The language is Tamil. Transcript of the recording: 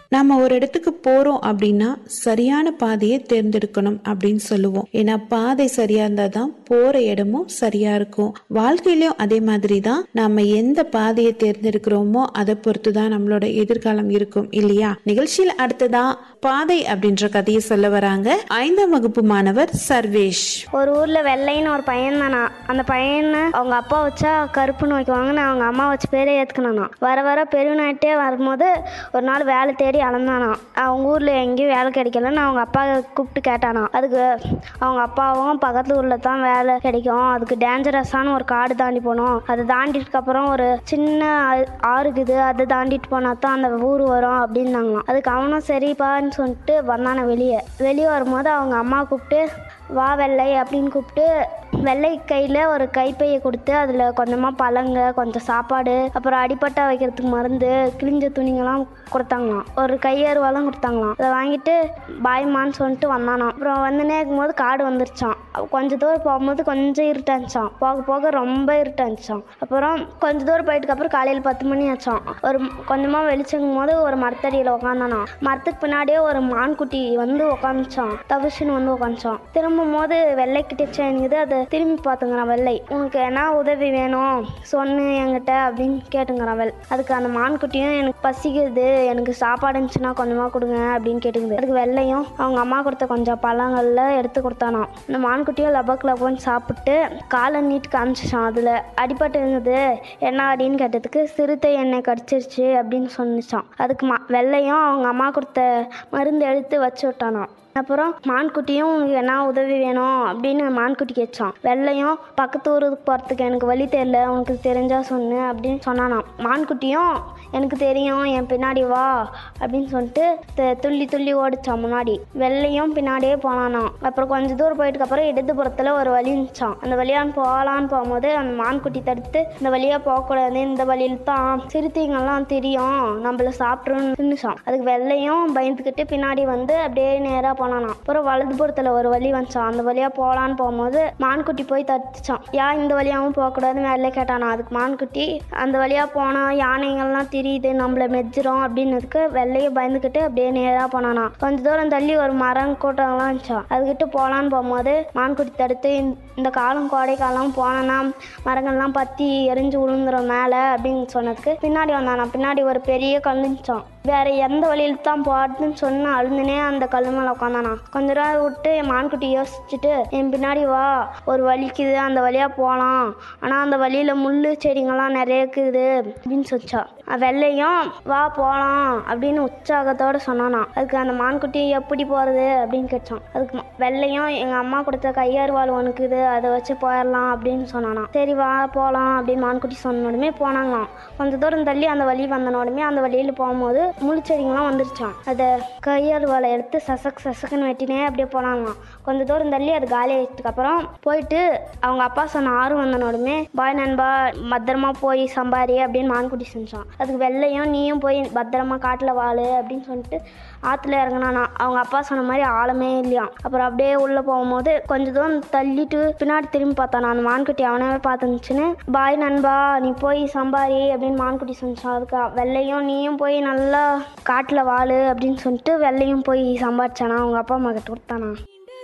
நம்ம ஒரு இடத்துக்கு போறோம் அப்படின்னா சரியான பாதையை தேர்ந்தெடுக்கணும் அப்படின்னு சொல்லுவோம் ஏன்னா பாதை சரியா இருந்தா தான் போற இடமும் சரியா இருக்கும் வாழ்க்கையிலயும் அதே மாதிரி தான் நாம எந்த பாதையை தேர்ந்தெடுக்கிறோமோ அதை பொறுத்து தான் நம்மளோட எதிர்காலம் இருக்கும் இல்லையா நிகழ்ச்சியில் அடுத்ததா பாதை அப்படின்ற கதையை சொல்ல வராங்க ஐந்தாம் வகுப்பு மாணவர் சர்வேஷ் ஒரு ஊரில் வெள்ளைன்னு ஒரு பையன் தானா அந்த பையனை அவங்க அப்பா வச்சா கருப்புன்னு வைக்குவாங்கன்னு அவங்க அம்மா வச்சு பேரே ஏற்றுக்கணானா வர வர பெருநாட்டே வரும்போது ஒரு நாள் வேலை தேடி அளந்தானா அவங்க ஊரில் எங்கேயும் வேலை கிடைக்கலன்னு அவங்க அப்பா கூப்பிட்டு கேட்டானா அதுக்கு அவங்க அப்பாவும் பக்கத்து ஊரில் தான் வேலை கிடைக்கும் அதுக்கு டேஞ்சரஸான ஒரு காடு தாண்டி போகணும் அதை தாண்டிட்டு அப்புறம் ஒரு சின்ன ஆ- ஆறு இருக்குது அதை தாண்டிட்டு போனா தான் அந்த ஊர் வரும் அப்படின்னாங்களாம் அதுக்கு அவனும் சரிப்பான்னு சொல்லிட்டு வந்தானே வெளியே வெளியே வரும்போது அவங்க அம்மா கூப்பிட்டு வா வெள்ளை அப்படின்னு கூப்பிட்டு வெள்ளை கையில் ஒரு கைப்பையை கொடுத்து அதில் கொஞ்சமாக பழங்க கொஞ்சம் சாப்பாடு அப்புறம் அடிப்பட்டா வைக்கிறதுக்கு மருந்து கிழிஞ்ச துணிங்கெல்லாம் கொடுத்தாங்களாம் ஒரு கையறுவாலாம் கொடுத்தாங்களாம் அதை வாங்கிட்டு பாய்மான்னு சொல்லிட்டு வந்தானாம் அப்புறம் வந்துனே இருக்கும்போது காடு வந்துருச்சான் கொஞ்ச தூரம் போகும்போது கொஞ்சம் இருட்டாச்சான் போக போக ரொம்ப இருட்டாச்சான் அப்புறம் கொஞ்ச தூரம் போயிட்டுக்கு அப்புறம் காலையில் பத்து மணி ஆச்சான் ஒரு கொஞ்சமாக வெளிச்சங்கும் போது ஒரு மரத்தடியில் உக்காந்தானாம் மரத்துக்கு பின்னாடியே ஒரு மான்குட்டி வந்து உக்காந்துச்சான் தவிச்சுன்னு வந்து உக்காந்துச்சான் திரும்பும் போது வெள்ளைக்கிட்ட சேனிக்குது அதை திரும்பி பார்த்துங்கிறான் வெள்ளை உனக்கு என்ன உதவி வேணும் சொன்னு என்கிட்ட அப்படின்னு கேட்டுங்கிறான் வெள் அதுக்கு அந்த மான்குட்டியும் எனக்கு பசிக்குது எனக்கு சாப்பாடு இருந்துச்சுன்னா கொஞ்சமாக கொடுங்க அப்படின்னு கேட்டுக்குது அதுக்கு வெள்ளையும் அவங்க அம்மா கொடுத்த கொஞ்சம் பழங்கள்ல எடுத்து கொடுத்தானாம் இந்த மான்குட்டியும் லபக் லபன்னு சாப்பிட்டு காலை நீட்டு காமிச்சிச்சான் அதில் அடிபட்டு இருந்தது என்ன அப்படின்னு கேட்டதுக்கு சிறுத்தை என்னை கடிச்சிருச்சு அப்படின்னு சொன்னிச்சான் அதுக்கு மா வெள்ளையும் அவங்க அம்மா கொடுத்த மருந்து எடுத்து வச்சு விட்டானாம் அப்புறம் மான்குட்டியும் உனக்கு என்ன உதவி வேணும் அப்படின்னு மான்குட்டி கேட்டான் வெள்ளையும் பக்கத்து ஊருக்கு போகிறதுக்கு எனக்கு வழி தெரியல உனக்கு தெரிஞ்சா சொன்னு அப்படின்னு சொன்னானாம் மான்குட்டியும் எனக்கு தெரியும் என் பின்னாடி வா அப்படின்னு சொல்லிட்டு த- துள்ளி துள்ளி ஓடிச்சான் முன்னாடி வெள்ளையும் பின்னாடியே போனானாம் அப்புறம் கொஞ்ச தூரம் போயிட்டுக்கு அப்புறம் இடதுபுறத்தில் ஒரு வழி இருந்துச்சான் அந்த வழியான் போகலான்னு போகும்போது அந்த மான்குட்டி தடுத்து இந்த வழியாக போகக்கூடாது இந்த வழியில் தான் சிறுத்தைங்கெல்லாம் தெரியும் நம்மள சாப்பிட்ருன்னு நின்னுச்சான் அதுக்கு வெள்ளையும் பயந்துக்கிட்டு பின்னாடி வந்து அப்படியே நேராக போனானாம் அப்புறம் வலதுபுறத்தில் ஒரு வழி வந்துச்சான் அந்த வழியாக போகலான்னு போகும்போது மான்குட்டி போய் தடுத்துச்சான் ஏன் இந்த வழியாகவும் போகக்கூடாதுன்னு வெளில கேட்டானா அதுக்கு மான்குட்டி அந்த வழியாக போனால் யானைகள்லாம் தெரியுது நம்மள மெச்சிரும் அப்படின்னதுக்கு வெள்ளையை பயந்துக்கிட்டு அப்படியே நேராக போனானா கொஞ்ச தூரம் தள்ளி ஒரு மரம் கூட்டம்லாம் இருந்துச்சான் அதுக்கிட்ட போகலான்னு போகும்போது மான்குட்டி தடுத்து இந்த- இந்த காலம் கோடை காலம் போனோன்னா மரங்கள்லாம் பற்றி எரிஞ்சு விழுந்துரும் மேலே அப்படின்னு சொன்னதுக்கு பின்னாடி வந்தானா பின்னாடி ஒரு பெரிய கல் இருந்துச்சான் வேற எந்த வழியில தான் போறதுன்னு சொன்ன அழுந்துனே அந்த கல் மேலே உட்காந்தானா கொஞ்ச நேரம் விட்டு என் மான்குட்டி யோசிச்சுட்டு என் பின்னாடி வா ஒரு வலிக்குது அந்த வழியா போகலாம் ஆனால் அந்த வழியில முள்ளு செடிங்கெல்லாம் நிறைய இருக்குது அப்படின்னு சொல்லிச்சா அஹ் வெள்ளையும் வா போகலாம் அப்படின்னு உற்சாகத்தோட சொன்னானா அதுக்கு அந்த மான்குட்டி எப்படி போறது அப்படின்னு கேட்டான் அதுக்கு ம- வெள்ளையும் எங்க அம்மா கொடுத்த கையாறுவாள் உனக்கு இது அதை வச்சு போயிடலாம் அப்படின்னு சொன்னானா சரி வா போகலாம் அப்படின்னு மான்குட்டி சொன்னோடமே போனாங்களாம் கொஞ்ச தூரம் தள்ளி அந்த வழி வந்தனோடமே அந்த வழியில் போகும்போது முள்செடிங்கெல்லாம் வந்துருச்சான் அதை கையாறுவாளை எடுத்து சசக் சசக்குன்னு வெட்டினே அப்படியே போனாங்களாம் கொஞ்ச தூரம் தள்ளி அது காலி ஆயிடுச்சுக்கு அப்புறம் போயிட்டு அவங்க அப்பா சொன்ன ஆறு வந்தனோடமே பாய் நண்பா பத்திரமா போய் சம்பாரி அப்படின்னு மான்குட்டி செஞ்சான் அதுக்கு வெள்ளையும் நீயும் போய் பத்திரமா காட்டில் வாழு அப்படின்னு சொல்லிட்டு ஆற்றுல இறங்கினானா அவங்க அப்பா சொன்ன மாதிரி ஆழமே இல்லையாம் அப்புறம் அப்படியே உள்ளே போகும்போது கொஞ்ச தூரம் தள்ளிட்டு பின்னாடி திரும்பி பார்த்தானா அந்த மான்குட்டி அவனவே பார்த்துருந்துச்சுன்னு பாய் நண்பா நீ போய் சம்பாரி அப்படின்னு மான்குட்டி சொன்னான் அதுக்கு வெள்ளையும் நீயும் போய் நல்லா காட்டில் வாழு அப்படின்னு சொல்லிட்டு வெள்ளையும் போய் சம்பாரிச்சானா அவங்க அப்பா அம்மா கிட்ட கொடுத்தானா